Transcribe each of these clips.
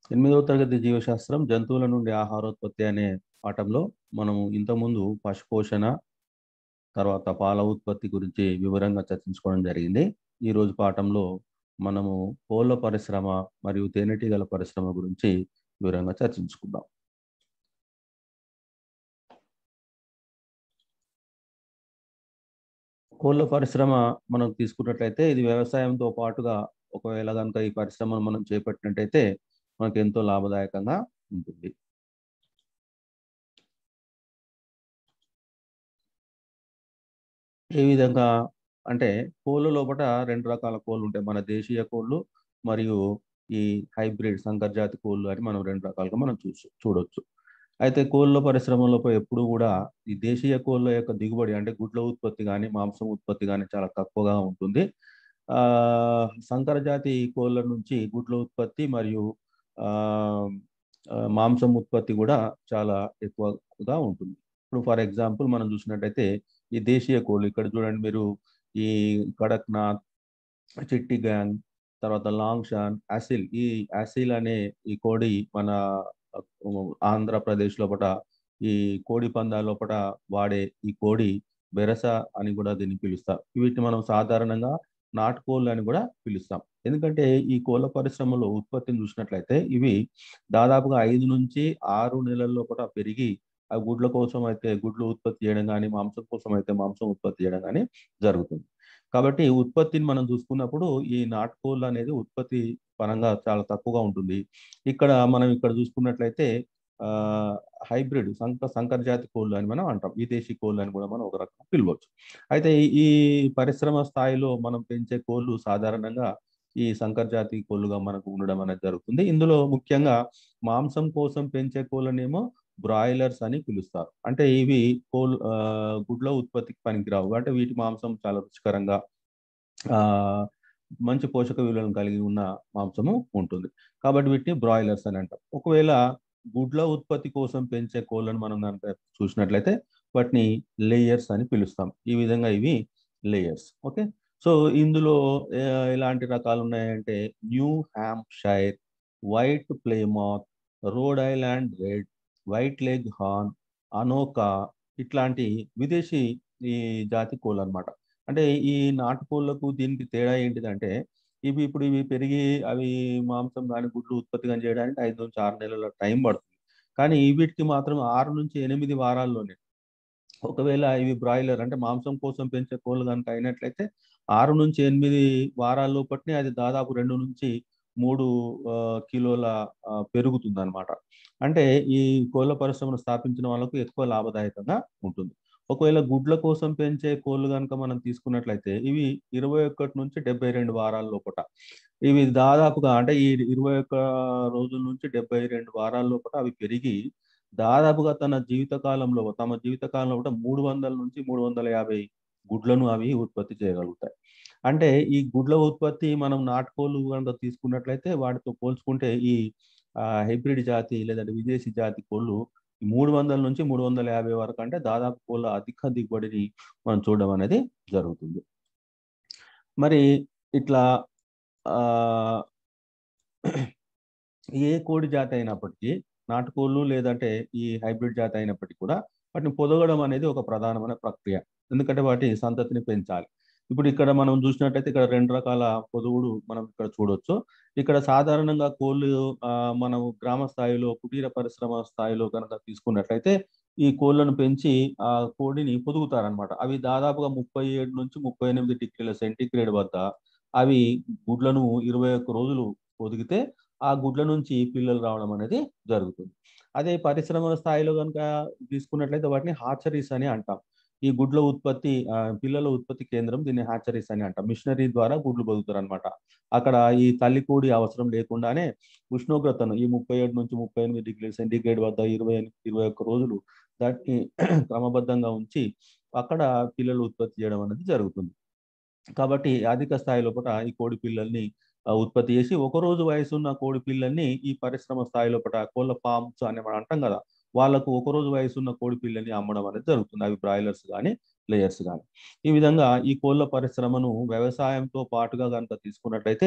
ఎనిమిదవ తరగతి జీవశాస్త్రం జంతువుల నుండి ఆహారోత్పత్తి అనే పాఠంలో మనము ఇంతకుముందు పశుపోషణ తర్వాత పాల ఉత్పత్తి గురించి వివరంగా చర్చించుకోవడం జరిగింది ఈ రోజు పాఠంలో మనము కోళ్ళ పరిశ్రమ మరియు తేనెటీగల పరిశ్రమ గురించి వివరంగా చర్చించుకుందాం కోళ్ళ పరిశ్రమ మనం తీసుకున్నట్లయితే ఇది వ్యవసాయంతో పాటుగా ఒకవేళ కనుక ఈ పరిశ్రమను మనం చేపట్టినట్టయితే మనకు ఎంతో లాభదాయకంగా ఉంటుంది ఏ విధంగా అంటే కోళ్ళ లోపల రెండు రకాల కోళ్ళు ఉంటాయి మన దేశీయ కోళ్ళు మరియు ఈ హైబ్రిడ్ సంకర్ జాతి కోళ్ళు అని మనం రెండు రకాలుగా మనం చూసు చూడొచ్చు అయితే కోళ్ళ పరిశ్రమలో ఎప్పుడు కూడా ఈ దేశీయ కోళ్ళ యొక్క దిగుబడి అంటే గుడ్ల ఉత్పత్తి కానీ మాంసం ఉత్పత్తి కానీ చాలా తక్కువగా ఉంటుంది ఆ సంకర జాతి కోళ్ళ నుంచి గుడ్ల ఉత్పత్తి మరియు ఆ మాంసం ఉత్పత్తి కూడా చాలా ఎక్కువగా ఉంటుంది ఇప్పుడు ఫర్ ఎగ్జాంపుల్ మనం చూసినట్టయితే ఈ దేశీయ కోళ్ళు ఇక్కడ చూడండి మీరు ఈ కడక్నాథ్ చిట్టి గ్యాంగ్ తర్వాత లాంగ్ షాన్ అసిల్ ఈ అసిల్ అనే ఈ కోడి మన ఆంధ్రప్రదేశ్ లోపల ఈ కోడి పందాల లోపల వాడే ఈ కోడి బెరస అని కూడా దీన్ని పిలుస్తారు వీటిని మనం సాధారణంగా నాటుకోళ్ళు అని కూడా పిలుస్తాం ఎందుకంటే ఈ కోళ్ళ పరిశ్రమలో ఉత్పత్తిని చూసినట్లయితే ఇవి దాదాపుగా ఐదు నుంచి ఆరు నెలల లోపల పెరిగి ఆ గుడ్ల కోసం అయితే గుడ్లు ఉత్పత్తి చేయడం కానీ మాంసం కోసం అయితే మాంసం ఉత్పత్తి చేయడం కానీ జరుగుతుంది కాబట్టి ఉత్పత్తిని మనం చూసుకున్నప్పుడు ఈ నాటుకోళ్ళు అనేది ఉత్పత్తి పరంగా చాలా తక్కువగా ఉంటుంది ఇక్కడ మనం ఇక్కడ చూసుకున్నట్లయితే ఆ హైబ్రిడ్ సంక సంకర జాతి కోళ్ళు అని మనం అంటాం విదేశీ కోళ్ళు అని కూడా మనం ఒక రకం పిలవచ్చు అయితే ఈ పరిశ్రమ స్థాయిలో మనం పెంచే కోళ్ళు సాధారణంగా ఈ సంకర్ జాతి కోళ్ళుగా మనకు ఉండడం అనేది జరుగుతుంది ఇందులో ముఖ్యంగా మాంసం కోసం పెంచే కోళ్ళనేమో బ్రాయిలర్స్ అని పిలుస్తారు అంటే ఇవి కోల్ గుడ్ల ఉత్పత్తికి పనికిరావు అంటే వీటి మాంసం చాలా రుచికరంగా ఆ మంచి పోషక విలువలను కలిగి ఉన్న మాంసము ఉంటుంది కాబట్టి వీటిని బ్రాయిలర్స్ అని అంటాం ఒకవేళ గుడ్ల ఉత్పత్తి కోసం పెంచే కోళ్ళను మనం కనుక చూసినట్లయితే వాటిని లేయర్స్ అని పిలుస్తాం ఈ విధంగా ఇవి లేయర్స్ ఓకే సో ఇందులో ఎలాంటి రకాలు ఉన్నాయంటే New Hampshire white Plymouth Rhode Island red white Leghorn అనోకా ఇట్లాంటి విదేశీ ఈ జాతి కోళ్ళు అనమాట అంటే ఈ నాటుకోళ్ళకు దీనికి తేడా ఏంటిదంటే ఇవి ఇప్పుడు ఇవి పెరిగి అవి మాంసం కానీ గుడ్లు ఉత్పత్తి కానీ చేయడానికి ఐదు నుంచి ఆరు నెలల టైం పడుతుంది కానీ వీటికి మాత్రం ఆరు నుంచి ఎనిమిది వారాల్లోనే ఒకవేళ ఇవి బ్రాయిలర్ అంటే మాంసం కోసం పెంచే కోళ్ళు కనుక అయినట్లయితే ఆరు నుంచి ఎనిమిది వారాల లోపటినే అది దాదాపు రెండు నుంచి మూడు కిలోల పెరుగుతుంది అనమాట అంటే ఈ కోళ్ళ పరిశ్రమను స్థాపించిన వాళ్ళకు ఎక్కువ లాభదాయకంగా ఉంటుంది ఒకవేళ గుడ్ల కోసం పెంచే కోళ్ళు కనుక మనం తీసుకున్నట్లయితే ఇవి ఇరవై ఒకటి నుంచి డెబ్బై రెండు వారాల లోపల ఇవి దాదాపుగా అంటే ఈ ఇరవై ఒక్క రోజుల నుంచి డెబ్బై రెండు వారాల లోపల అవి పెరిగి దాదాపుగా తన జీవిత కాలంలో తమ జీవిత కాలంలో కూడా మూడు వందల నుంచి మూడు వందల యాభై గుడ్లను అవి ఉత్పత్తి చేయగలుగుతాయి అంటే ఈ గుడ్ల ఉత్పత్తి మనం నాటుకోళ్ళు కనుక తీసుకున్నట్లయితే వాటితో పోల్చుకుంటే ఈ హైబ్రిడ్ జాతి లేదంటే విదేశీ జాతి కోళ్ళు మూడు వందల నుంచి మూడు వందల యాభై వరకు అంటే దాదాపు కోళ్ళ అధిక దిగుబడిని మనం చూడడం అనేది జరుగుతుంది మరి ఇట్లా ఏ కోడి జాతి అయినప్పటికీ నాటుకోళ్ళు లేదంటే ఈ హైబ్రిడ్ జాతి అయినప్పటికీ కూడా వాటిని పొదగడం అనేది ఒక ప్రధానమైన ప్రక్రియ ఎందుకంటే వాటి సంతతిని పెంచాలి ఇప్పుడు ఇక్కడ మనం చూసినట్టయితే ఇక్కడ రెండు రకాల పొదుగుడు మనం ఇక్కడ చూడొచ్చు ఇక్కడ సాధారణంగా కోళ్ళు మనం గ్రామ స్థాయిలో కుటీర పరిశ్రమ స్థాయిలో కనుక తీసుకున్నట్లయితే ఈ కోళ్ళను పెంచి ఆ కోడిని పొదుగుతారనమాట అవి దాదాపుగా ముప్పై ఏడు నుంచి ముప్పై ఎనిమిది డిగ్రీల సెంటీగ్రేడ్ వద్ద అవి గుడ్లను ఇరవై ఒక్క రోజులు పొదిగితే ఆ గుడ్ల నుంచి పిల్లలు రావడం అనేది జరుగుతుంది అదే పరిశ్రమల స్థాయిలో కనుక తీసుకున్నట్లయితే వాటిని హాచరీస్ అని అంటాం ఈ గుడ్ల ఉత్పత్తి పిల్లల ఉత్పత్తి కేంద్రం దీన్ని హ్యాచరీస్ అని అంటాం మిషనరీ ద్వారా గుడ్లు పొదుగుతారు అనమాట అక్కడ ఈ తల్లి కోడి అవసరం లేకుండానే ఉష్ణోగ్రతను ఈ ముప్పై ఏడు నుంచి ముప్పై ఎనిమిది డిగ్రీ సెంటీగ్రేడ్ వద్ద ఇరవై ఇరవై ఒక్క రోజులు దాన్ని క్రమబద్ధంగా ఉంచి అక్కడ పిల్లలు ఉత్పత్తి చేయడం అనేది జరుగుతుంది కాబట్టి అధిక స్థాయి లోపల ఈ కోడి పిల్లల్ని ఉత్పత్తి చేసి ఒక రోజు వయసు ఉన్న కోడి పిల్లల్ని ఈ పరిశ్రమ స్థాయి లోపల కోళ్ళ పామ్స్ అని మనం అంటాం కదా వాళ్ళకు ఒక రోజు వయసు ఉన్న కోడి పిల్లని అమ్మడం అనేది జరుగుతుంది అవి బ్రాయిలర్స్ కానీ లేయర్స్ కానీ ఈ విధంగా ఈ కోళ్ళ పరిశ్రమను వ్యవసాయంతో పాటుగా కనుక తీసుకున్నట్లయితే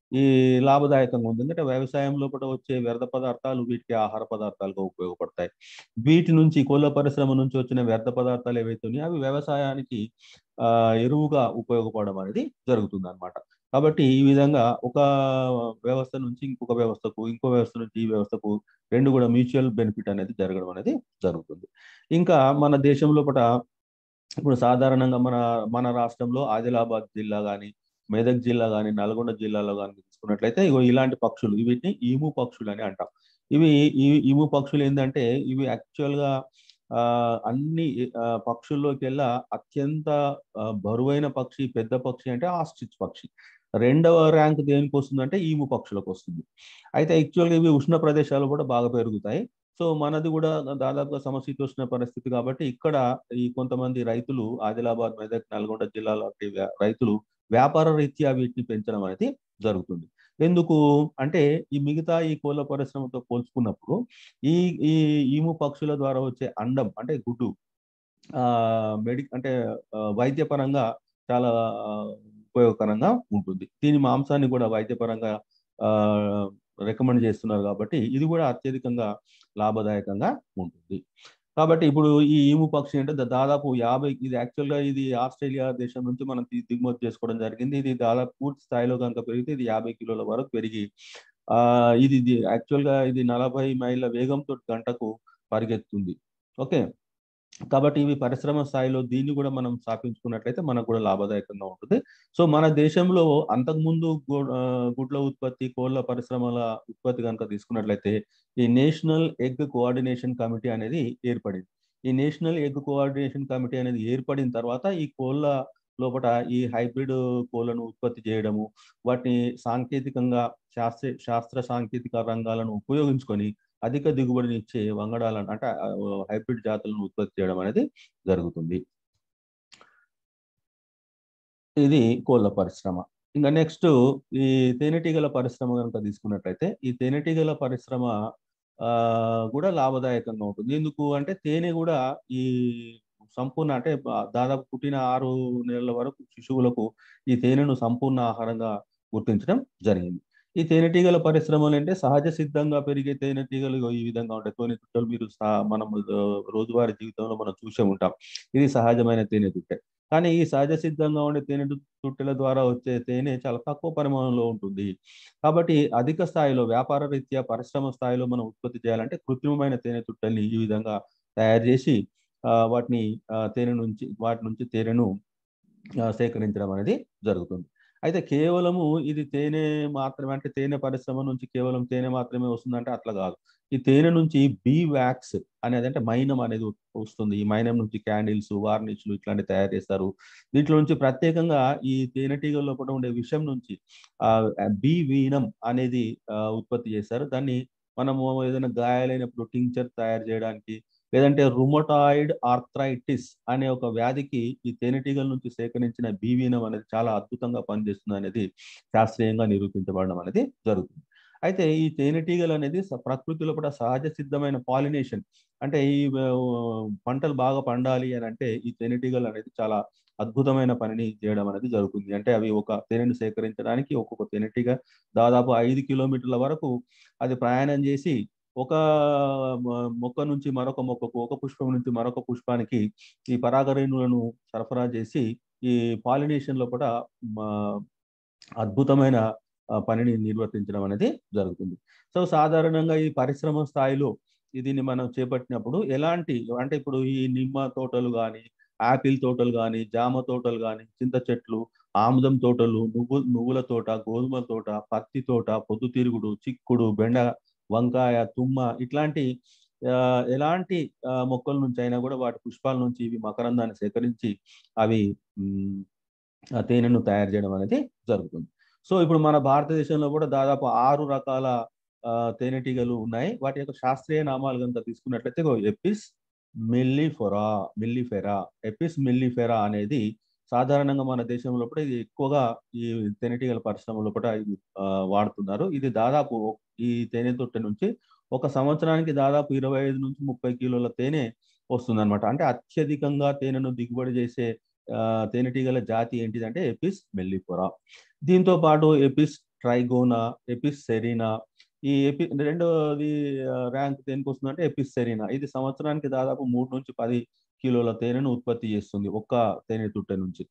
ఈ లాభదాయకంగా ఉంది ఎందుకంటే వ్యవసాయం లోపల వచ్చే వ్యర్థ పదార్థాలు వీటికి ఆహార పదార్థాలుగా ఉపయోగపడతాయి వీటి నుంచి కోళ్ళ పరిశ్రమ నుంచి వచ్చిన వ్యర్థ పదార్థాలు ఏవైతే ఉన్నాయో అవి వ్యవసాయానికి ఆ ఎరువుగా ఉపయోగపడడం అనేది జరుగుతుంది అనమాట కాబట్టి ఈ విధంగా ఒక వ్యవస్థ నుంచి ఇంకొక వ్యవస్థకు ఇంకో వ్యవస్థ నుంచి ఈ వ్యవస్థకు రెండు కూడా మ్యూచువల్ బెనిఫిట్ అనేది జరగడం అనేది జరుగుతుంది ఇంకా మన దేశం లోపల ఇప్పుడు సాధారణంగా మన మన రాష్ట్రంలో ఆదిలాబాద్ జిల్లా కానీ మెదక్ జిల్లా కానీ నల్గొండ జిల్లాలో కానీ తీసుకున్నట్లయితే ఇగో ఇలాంటి పక్షులు వీటిని ఈము పక్షులు అని అంటాం ఇవి ఈ ఈము పక్షులు ఏంటంటే ఇవి యాక్చువల్గా ఆ అన్ని పక్షుల్లోకి వెళ్ళా అత్యంత బరువైన పక్షి పెద్ద పక్షి అంటే ఆస్ట్రిచ్ పక్షి రెండవ ర్యాంక్ దేనికి వస్తుందంటే ఈము పక్షులకు వస్తుంది అయితే యాక్చువల్గా ఇవి ఉష్ణ ప్రదేశాలు కూడా బాగా పెరుగుతాయి సో మనది కూడా దాదాపుగా సమశీతోష్ణ పరిస్థితి కాబట్టి ఇక్కడ ఈ కొంతమంది రైతులు ఆదిలాబాద్ మెదక్ నల్గొండ జిల్లాల రైతులు వ్యాపార రీత్యా వీటిని పెంచడం అనేది జరుగుతుంది ఎందుకు అంటే ఈ మిగతా ఈ కోళ్ళ పరిశ్రమతో పోల్చుకున్నప్పుడు ఈ ఈ ఈము పక్షుల ద్వారా వచ్చే అండం అంటే గుడ్డు ఆ మెడి అంటే వైద్యపరంగా చాలా ఉపయోగకరంగా ఉంటుంది దీని మాంసాన్ని కూడా వైద్యపరంగా ఆ రికమెండ్ చేస్తున్నారు కాబట్టి ఇది కూడా అత్యధికంగా లాభదాయకంగా ఉంటుంది కాబట్టి ఇప్పుడు ఈ ఈము పక్షి అంటే దాదాపు యాభై ఇది యాక్చువల్గా ఇది ఆస్ట్రేలియా దేశం నుంచి మనం దిగుమతి చేసుకోవడం జరిగింది ఇది దాదాపు పూర్తి స్థాయిలో కనుక పెరిగితే ఇది యాభై కిలోల వరకు పెరిగి ఆ ఇది యాక్చువల్గా ఇది నలభై మైళ్ళ వేగంతో గంటకు పరిగెత్తుంది ఓకే కాబట్టి ఇవి పరిశ్రమ స్థాయిలో దీన్ని కూడా మనం స్థాపించుకున్నట్లయితే మనకు కూడా లాభదాయకంగా ఉంటుంది సో మన దేశంలో అంతకుముందు గుడ్ల ఉత్పత్తి కోళ్ళ పరిశ్రమల ఉత్పత్తి కనుక తీసుకున్నట్లయితే ఈ నేషనల్ ఎగ్ కోఆర్డినేషన్ కమిటీ అనేది ఏర్పడింది ఈ నేషనల్ ఎగ్ కోఆర్డినేషన్ కమిటీ అనేది ఏర్పడిన తర్వాత ఈ కోళ్ళ లోపల ఈ హైబ్రిడ్ కోళ్ళను ఉత్పత్తి చేయడము వాటిని సాంకేతికంగా శాస్త్ర శాస్త్ర సాంకేతిక రంగాలను ఉపయోగించుకొని అధిక దిగుబడిని ఇచ్చే వంగడాలను అంటే హైబ్రిడ్ జాతులను ఉత్పత్తి చేయడం అనేది జరుగుతుంది ఇది కోళ్ళ పరిశ్రమ ఇంకా నెక్స్ట్ ఈ తేనెటీగల పరిశ్రమ కనుక తీసుకున్నట్లయితే ఈ తేనెటీగల పరిశ్రమ ఆ కూడా లాభదాయకంగా ఉంటుంది ఎందుకు అంటే తేనె కూడా ఈ సంపూర్ణ అంటే దాదాపు పుట్టిన ఆరు నెలల వరకు శిశువులకు ఈ తేనెను సంపూర్ణ ఆహారంగా గుర్తించడం జరిగింది ఈ తేనెటీగల పరిశ్రమలు అంటే సహజ సిద్ధంగా పెరిగే తేనెటీగలు ఈ విధంగా ఉంటాయి తోని చుట్టలు మీరు మనం రోజువారీ జీవితంలో మనం చూసే ఉంటాం ఇది సహజమైన తేనె తుట్టె కానీ ఈ సహజ సిద్ధంగా ఉండే తేనె తుట్టెల ద్వారా వచ్చే తేనె చాలా తక్కువ పరిమాణంలో ఉంటుంది కాబట్టి అధిక స్థాయిలో వ్యాపార రీత్యా పరిశ్రమ స్థాయిలో మనం ఉత్పత్తి చేయాలంటే కృత్రిమమైన తేనె తుట్టెల్ని ఈ విధంగా తయారు చేసి వాటిని తేనె నుంచి వాటి నుంచి తేనెను సేకరించడం అనేది జరుగుతుంది అయితే కేవలము ఇది తేనె మాత్రమే అంటే తేనె పరిశ్రమ నుంచి కేవలం తేనె మాత్రమే వస్తుందంటే అట్లా కాదు ఈ తేనె నుంచి బీ వ్యాక్స్ అనేది అంటే మైనం అనేది వస్తుంది ఈ మైనం నుంచి క్యాండిల్స్ వార్నిష్లు ఇట్లాంటివి తయారు చేస్తారు దీంట్లో నుంచి ప్రత్యేకంగా ఈ తేనెటీగల్లో కూడా ఉండే విషయం నుంచి ఆ బీ వీనం అనేది ఉత్పత్తి చేస్తారు దాన్ని మనము ఏదైనా గాయాలైనప్పుడు టింక్చర్ తయారు చేయడానికి లేదంటే రుమటాయిడ్ ఆర్థరైటిస్ అనే ఒక వ్యాధికి ఈ తేనెటీగల నుంచి సేకరించిన బీవీనం అనేది చాలా అద్భుతంగా పనిచేస్తుంది అనేది శాస్త్రీయంగా నిరూపించబడడం అనేది జరుగుతుంది అయితే ఈ తేనెటీగలు అనేది ప్రకృతిలో కూడా సహజ సిద్ధమైన పాలినేషన్ అంటే ఈ పంటలు బాగా పండాలి అని అంటే ఈ తేనెటీగలు అనేది చాలా అద్భుతమైన పనిని చేయడం అనేది జరుగుతుంది అంటే అవి ఒక తేనెను సేకరించడానికి ఒక్కొక్క తేనెటీగ దాదాపు ఐదు కిలోమీటర్ల వరకు అది ప్రయాణం చేసి ఒక మొక్క నుంచి మరొక మొక్కకు ఒక పుష్పం నుంచి మరొక పుష్పానికి ఈ పరాగరేణులను సరఫరా చేసి ఈ పాలినేషన్ లో కూడా అద్భుతమైన పనిని నిర్వర్తించడం అనేది జరుగుతుంది సో సాధారణంగా ఈ పరిశ్రమ స్థాయిలో దీన్ని మనం చేపట్టినప్పుడు ఎలాంటి అంటే ఇప్పుడు ఈ నిమ్మ తోటలు కానీ ఆపిల్ తోటలు కానీ జామ తోటలు కానీ చింత చెట్లు ఆముదం తోటలు నువ్వు నువ్వుల తోట గోధుమ తోట పత్తి తోట పొద్దుతిరుగుడు చిక్కుడు బెండ వంకాయ తుమ్మ ఇట్లాంటి ఎలాంటి మొక్కల నుంచి అయినా కూడా వాటి పుష్పాల నుంచి ఇవి మకరందాన్ని సేకరించి అవి తేనెను తయారు చేయడం అనేది జరుగుతుంది సో ఇప్పుడు మన భారతదేశంలో కూడా దాదాపు ఆరు రకాల తేనెటీగలు ఉన్నాయి వాటి యొక్క శాస్త్రీయ నామాలు కనుక తీసుకున్నట్లయితే Apis mellifera mellifera Apis mellifera అనేది సాధారణంగా మన దేశంలో కూడా ఇది ఎక్కువగా ఈ తేనెటీగల పరిశ్రమలో కూడా ఇది వాడుతున్నారు ఇది దాదాపు ఈ తేనె తొట్టె నుంచి ఒక సంవత్సరానికి దాదాపు ఇరవై ఐదు నుంచి ముప్పై కిలోల తేనె వస్తుంది అనమాట అంటే అత్యధికంగా తేనెను దిగుబడి చేసే తేనెటీగల జాతి ఏంటిదంటే ఎపిస్ మెల్లిఫోరా దీంతో పాటు ఎపిస్ ట్రైగోనా ఎపిస్ సెరీనా ఈ ఎపి రెండోది ర్యాంక్ దేనికి వస్తుందంటే ఎపిస్ సెరీనా ఇది సంవత్సరానికి దాదాపు మూడు నుంచి పది కిలోల తేనెను ఉత్పత్తి చేస్తుంది ఒక్క తేనె తుట్టె నుంచి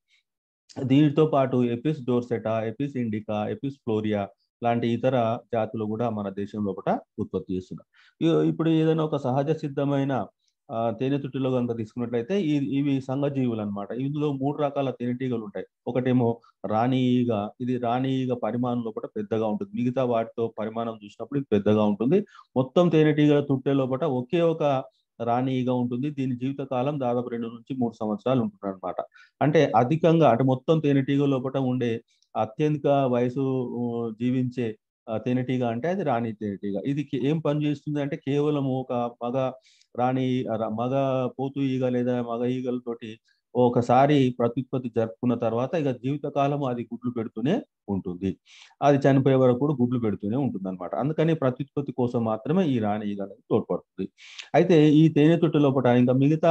దీనితో పాటు Apis dorsata Apis indica Apis florea లాంటి ఇతర జాతులు కూడా మన దేశం లోపల ఉత్పత్తి చేస్తున్నారు ఇ- ఇప్పుడు ఏదైనా ఒక సహజ సిద్ధమైన ఆ, తేనెతుట్టిలో కనుక తీసుకున్నట్లయితే ఈ ఇవి సంఘజీవులు అనమాట ఇందులో మూడు రకాల తేనెటీగలు ఉంటాయి ఒకటేమో రాణి ఈగ ఇది రాణి ఈగ పరిమాణం లోపల పెద్దగా ఉంటుంది మిగతా వాటితో పరిమాణం చూసినప్పుడు ఇది పెద్దగా ఉంటుంది మొత్తం తేనెటీగల తుట్టె లోపల ఒకే ఒక రాణి ఈగ ఉంటుంది దీని జీవిత కాలం దాదాపు రెండు నుంచి మూడు సంవత్సరాలు ఉంటుంది అనమాట అంటే అధికంగా అంటే మొత్తం తేనెటీగ లోపల ఉండే అత్యధిక వయసు ఊ, జీవించే ఆ, తేనెటీగ అంటే అది రాణి తేనెటీగ ఇది కే- ఏం పని చేస్తుంది అంటే కేవలం ఒక మగ రాణి ర- మగ పోతు ఈగ లేదా మగ ఈగలతోటి ఒకసారి ప్రత్యుత్పత్తి జరుపుకున్న తర్వాత ఇక జీవితకాలం అది గుడ్లు పెడుతూనే ఉంటుంది అది చనిపోయే వరకు కూడా గుడ్లు పెడుతూనే ఉంటుంది అనమాట అందుకని ప్రత్యుత్పత్తి కోసం మాత్రమే ఈ రాణి ఈగ అనేది తోడ్పడుతుంది అయితే ఈ తేనె తొట్టి లోపల ఇంకా మిగతా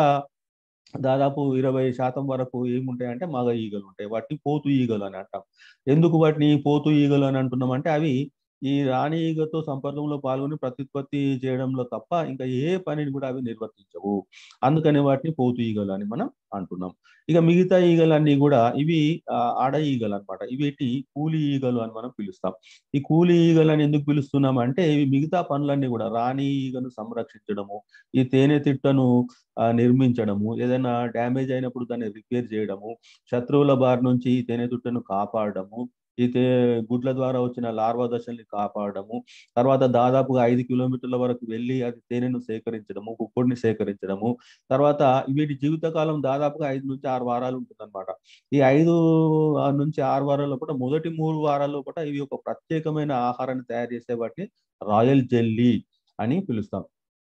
దాదాపు ఇరవై శాతం వరకు ఏముంటాయంటే మగ ఈగలు ఉంటాయి వాటిని పోతు ఈగలు అని అంటాం ఎందుకు వాటిని పోతు ఈగలు అని అంటున్నాం అంటే అవి ఈ రాణి ఈగతో సంపర్కంలో పాల్గొని ప్రత్యుత్పత్తి చేయడంలో తప్ప ఇంకా ఏ పనిని కూడా అవి నిర్వర్తించవు అందుకని వాటిని పోతు ఈగలు అని మనం అంటున్నాం ఇక మిగతా ఈగలన్నీ కూడా ఇవి ఆ, ఆడ ఈగలు అనమాట ఇవేటి కూలి ఈగలు అని మనం పిలుస్తాం ఈ కూలి ఈగలు అని ఎందుకు పిలుస్తున్నాం అంటే ఇవి మిగతా పనులన్నీ కూడా రాణి ఈగను సంరక్షించడము ఈ తేనె తిట్టను ఆ, నిర్మించడము ఏదైనా డ్యామేజ్ అయినప్పుడు దాన్ని రిపేర్ చేయడము శత్రువుల బారి నుంచి ఈ తేనె తుట్టను కాపాడము ఈ తే గుడ్ల ద్వారా వచ్చిన లార్వా దశల్ని కాపాడము తర్వాత దాదాపుగా ఐదు కిలోమీటర్ల వరకు వెళ్ళి అది తేనెను సేకరించడము పుప్పొడిని సేకరించడము తర్వాత వీటి జీవితకాలం దాదాపుగా ఐదు నుంచి ఆరు వారాలు ఉంటుందన్నమాట ఈ ఐదు ఆ, నుంచి ఆరు వారాల లోపల మొదటి మూడు వారాల లోపల ఇవి ఒక ప్రత్యేకమైన ఆహారాన్ని తయారు చేసే వాటిని రాయల్ జెల్లీ అని పిలుస్తాం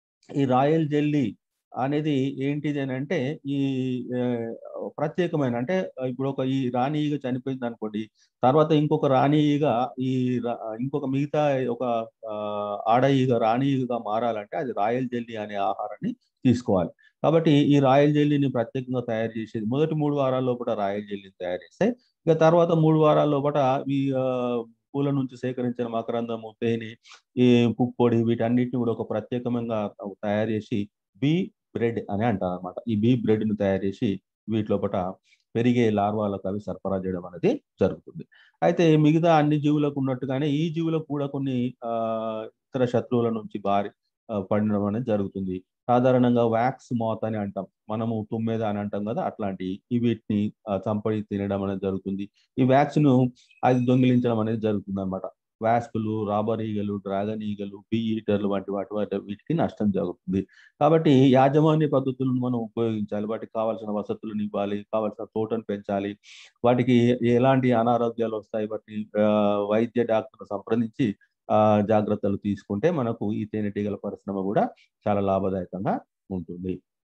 ఈ రాయల్ జెల్లీ అనేది ఏంటిది అని అంటే ఈ ఆ, ప్రత్యేకమైన అంటే ఇప్పుడు ఒక ఈ రాణి ఈగ చనిపోయింది అనుకోండి తర్వాత ఇంకొక రాణి ఈగ ఈ రా- ఇంకొక మిగతా ఒక ఆ, ఆడ ఈగ రాణి ఈగగా మారాలంటే అది రాయల్ జెల్లీ అనే ఆహారాన్ని తీసుకోవాలి కాబట్టి ఈ రాయల్ జెల్లీని ప్రత్యేకంగా తయారు చేసేది మొదటి మూడు వారాల లోపల రాయల్ జెల్లీని తయారు చేస్తే ఇక తర్వాత మూడు వారాల లోపల ఈ ఆ, పూల నుంచి సేకరించిన మకరందము తేనె ఈ పుప్పొడి వీటన్నిటిని కూడా ఒక ప్రత్యేకంగా తయారు చేసి బీ బ్రెడ్ అని అంటారు అనమాట ఈ బీ బ్రెడ్ ను తయారు చేసి వీటి లోపల పెరిగే లార్వాలకు అవి సరఫరా చేయడం అనేది జరుగుతుంది అయితే మిగతా అన్ని జీవులకు ఉన్నట్టుగానే ఈ జీవులకు కూడా కొన్ని ఆ ఇతర శత్రువుల నుంచి బారి ఆ, పడడం అనేది జరుగుతుంది సాధారణంగా వ్యాక్స్ మాత్ అని అంటాం మనము తుమ్మెద అని అంటాం కదా అట్లాంటి ఈ వీటిని ఆ, చంపడి తినడం అనేది జరుగుతుంది ఈ వ్యాక్స్ ను అది దొంగిలించడం అనేది జరుగుతుంది అనమాట వ్యాస్పులు రాబర్ ఈగలు డ్రాగన్ ఈగలు బీ ఈటర్లు వంటి వాటి వాటి వీటికి నష్టం జరుగుతుంది కాబట్టి యాజమాన్య పద్ధతులను మనం ఉపయోగించాలి వాటికి కావాల్సిన వసతులను ఇవ్వాలి కావాల్సిన తోటను పెంచాలి వాటికి ఎలాంటి అనారోగ్యాలు వస్తాయి వాటిని ఆ, వైద్య డాక్టర్ను సంప్రదించి ఆ జాగ్రత్తలు తీసుకుంటే మనకు ఈ తేనెటీగల పరిశ్రమ కూడా చాలా లాభదాయకంగా ఉంటుంది